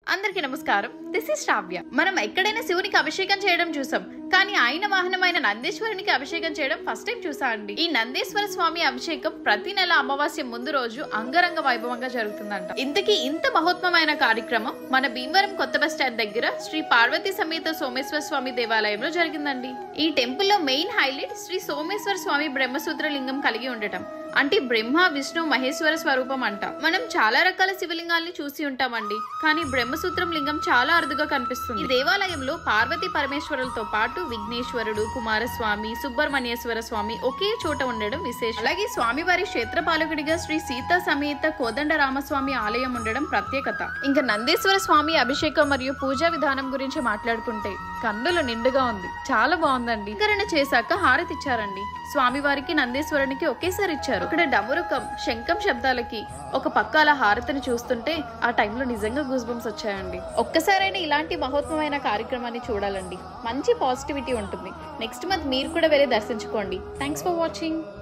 అందరికీ నమస్కారం this is శ్రావ్య మనం ఎక్కడైనా శివునికి అభిషేకం చేయడం చూసాం కానీ ఆయన వాహనమైన నందీశ్వరునికి అభిషేకం చేయడం ఫస్ట్ టైం చూసా అండి ఈ నందీశ్వర స్వామి అభిషేకం ప్రతి నెల అమావాస్య ముందు రోజు అంగరంగ వైభవంగా జరుగుతుందంట ఇంతకీ ఇంత మహోత్మమైన కార్యక్రమం మన భీమవరం కొత్త బస్ స్టాండ్ దగ్గర శ్రీ పార్వతీ సమేత సోమేశ్వర స్వామి దేవాలయంలో జరిగిందండి ఈ టెంపుల్ లో మెయిన్ హైలైట్ శ్రీ సోమేశ్వర స్వామి బ్రహ్మసూత్ర లింగం కలిగి ఉండటం అంటే బ్రహ్మ విష్ణు మహేశ్వర స్వరూపం అంట మనం చాలా రకాల శివలింగాల్ని చూసి ఉంటామండి కానీ బ్రహ్మసూత్రం లింగం చాలా అరుదుగా కనిపిస్తుంది ఈ దేవాలయంలో పార్వతీ పరమేశ్వరులతో పాటు విఘ్నేశ్వరుడు కుమారస్వామి సుబ్రహ్మణ్యేశ్వర స్వామి ఒకే చోట ఉండడం విశేషం అలాగే స్వామివారి క్షేత్రపాలకుడిగా శ్రీ సీతా సమేత కోదండ రామస్వామి ఆలయం ఉండడం ప్రత్యేకత ఇంకా నందీశ్వర స్వామి అభిషేకం మరియు పూజా విధానం గురించి మాట్లాడుకుంటే కన్నులు నిండుగా ఉంది చాలా బాగుందండి అలంకరణ చేశాక హారతి ఇచ్చారండి స్వామివారికి నందీశ్వరునికి ఒకేసారి ఇచ్చారు ఇక్కడ డమురుకం శంఖం శబ్దాలకి ఒక పక్క అలా హారతిని చూస్తుంటే ఆ టైంలో నిజంగా గూస్ బంప్స్ వచ్చాయండి ఒక్కసారైనా ఇలాంటి మహోత్మమైన కార్యక్రమాన్ని చూడాలండి మంచి పాజిటివిటీ ఉంటుంది నెక్స్ట్ మంత్ మీరు కూడా వెళ్ళి దర్శించుకోండి థ్యాంక్స్ ఫర్ వాచింగ్